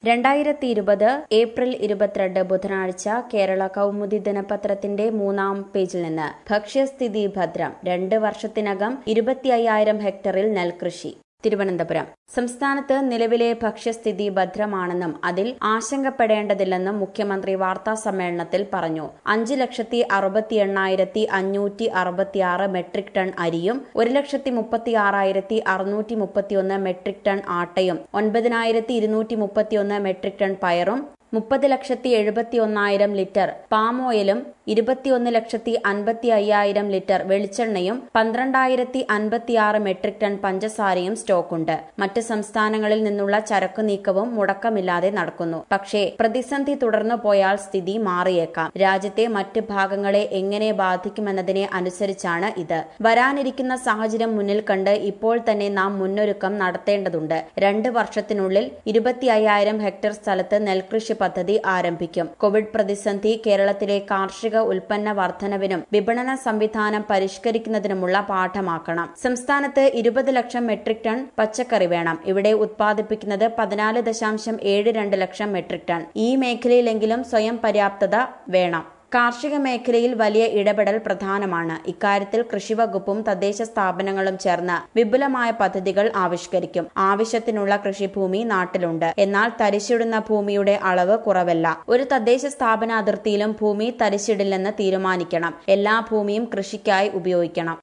രണ്ടായിരത്തി ഇരുപത് ഏപ്രിൽ ഇരുപത്തിരണ്ട് ബുധനാഴ്ച കേരള കൗമുദി ദിനപത്രത്തിന്റെ മൂന്നാം പേജിൽ നിന്ന് ഭക്ഷ്യസ്ഥിതി ഭദ്രം രണ്ട് വർഷത്തിനകം ഇരുപത്തി അയ്യായിരം ഹെക്ടറിൽ നെൽകൃഷി തിരുവനന്തപുരം സംസ്ഥാനത്ത് നിലവിലെ ഭക്ഷ്യസ്ഥിതി ഭദ്രമാണെന്നും അതിൽ ആശങ്കപ്പെടേണ്ടതില്ലെന്നും മുഖ്യമന്ത്രി വാർത്താ സമ്മേളനത്തിൽ പറഞ്ഞു അഞ്ച് ലക്ഷത്തി അറുപത്തി എണ്ണായിരത്തി അഞ്ഞൂറ്റി അറുപത്തിയാറ് മെട്രിക് ടൺ അരിയും ഒരു ലക്ഷത്തി മുപ്പത്തി ആറായിരത്തി അറുന്നൂറ്റി മുപ്പത്തിയൊന്ന് മെട്രിക് ടൺ ആട്ടയും ഒൻപതിനായിരത്തി ഇരുന്നൂറ്റി മുപ്പത്തിയൊന്ന് മെട്രിക് ടൺ പയറും മുപ്പത് ലക്ഷത്തി എഴുപത്തി ഒന്നായിരം ലിറ്റർ പാം ഓയിലും ഇരുപത്തിയൊന്ന് ലക്ഷത്തി അൻപത്തി അയ്യായിരം ലിറ്റർ വെളിച്ചെണ്ണയും പന്ത്രണ്ടായിരത്തി അൻപത്തിയാറ് മെട്രിക് ടൺ പഞ്ചസാരയും സ്റ്റോക്കുണ്ട് മറ്റ് സംസ്ഥാനങ്ങളിൽ നിന്നുള്ള ചരക്കു നീക്കവും മുടക്കമില്ലാതെ നടക്കുന്നു പക്ഷേ പ്രതിസന്ധി തുടർന്നു പോയാൽ സ്ഥിതി മാറിയേക്കാം രാജ്യത്തെ മറ്റ് ഭാഗങ്ങളെ എങ്ങനെ ബാധിക്കുമെന്നതിനെ അനുസരിച്ചാണ് ഇത് വരാനിരിക്കുന്ന സാഹചര്യം മുന്നിൽ കണ്ട് ഇപ്പോൾ തന്നെ നാം മുന്നൊരുക്കം നടത്തേണ്ടതുണ്ട് രണ്ട് വർഷത്തിനുള്ളിൽ ഇരുപത്തി അയ്യായിരം ഹെക്ടർ സ്ഥലത്ത് നെൽകൃഷി പദ്ധതി ആരംഭിക്കും കോവിഡ് പ്രതിസന്ധി കേരളത്തിലെ കാർഷിക ഉൽപ്പന്ന വർധനവിനും വിപണന സംവിധാനം പരിഷ്കരിക്കുന്നതിനുമുള്ള പാഠമാക്കണം സംസ്ഥാനത്ത് ഇരുപത് ലക്ഷം മെട്രിക് ടൺ പച്ചക്കറി വേണം ഇവിടെ ഉത്പാദിപ്പിക്കുന്നത് പതിനാല് ദശാംശം ഏഴ് രണ്ട് ലക്ഷം മെട്രിക് ടൺ ഈ മേഖലയിലെങ്കിലും സ്വയം പര്യാപ്തത വേണം കാർഷിക മേഖലയിൽ വലിയ ഇടപെടൽ പ്രധാനമാണ് ഇക്കാര്യത്തിൽ കൃഷിവകുപ്പും തദ്ദേശ സ്ഥാപനങ്ങളും ചേർന്ന് വിപുലമായ പദ്ധതികൾ ആവിഷ്കരിക്കും ആവശ്യത്തിനുള്ള കൃഷിഭൂമി നാട്ടിലുണ്ട് എന്നാൽ തരിശിടുന്ന ഭൂമിയുടെ അളവ് കുറവല്ല ഒരു തദ്ദേശ സ്ഥാപന അതിർത്തിയിലും ഭൂമി തരിശിടില്ലെന്ന് തീരുമാനിക്കണം എല്ലാ ഭൂമിയും കൃഷിക്കായി ഉപയോഗിക്കണം